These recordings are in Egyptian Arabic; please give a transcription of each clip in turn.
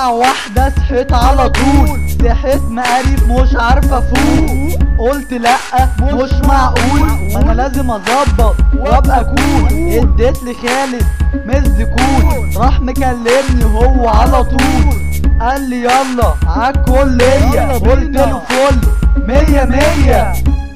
الساعة واحدة صحيت على طول صحيت مقريف مش عارفة افوق قلت لأ مش معقول ما انا لازم اظبط وابقى كول اديت لخالد مزكون راح مكلمني هو على طول قال لي يلا عالكلية قلت له فل مية مية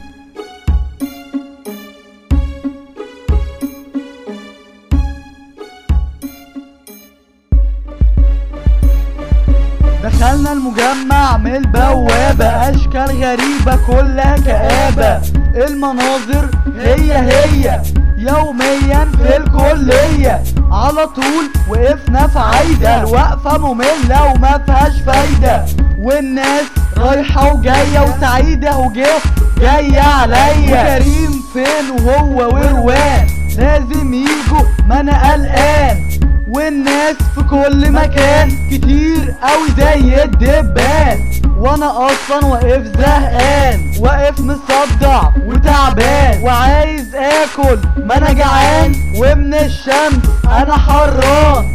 دخلنا المجمع من البوابة أشكال غريبة كلها كآبة المناظر هي هي يوميا في الكلية على طول وقفنا في عايدة الوقفة مملة وما فيهاش فايدة والناس رايحة وجاية وسعيدة وجه جاية عليا وكريم فين وهو وروان لازم يجوا ما انا قلقان والناس في كل مكان كتير قوي زي الدبان وانا اصلا واقف زهقان واقف مصدع وتعبان وعايز اكل ما انا جعان ومن الشمس انا حران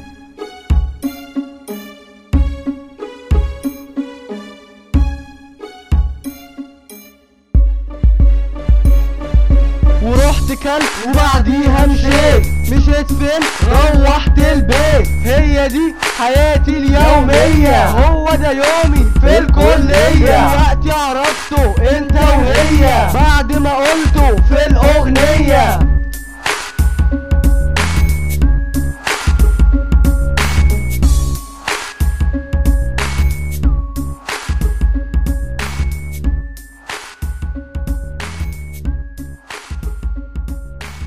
ورحت كلت وبعديها مشيت مشيت فين روحت البيت هي دي حياتي اليومية هو ده يومي في الكلية دلوقتي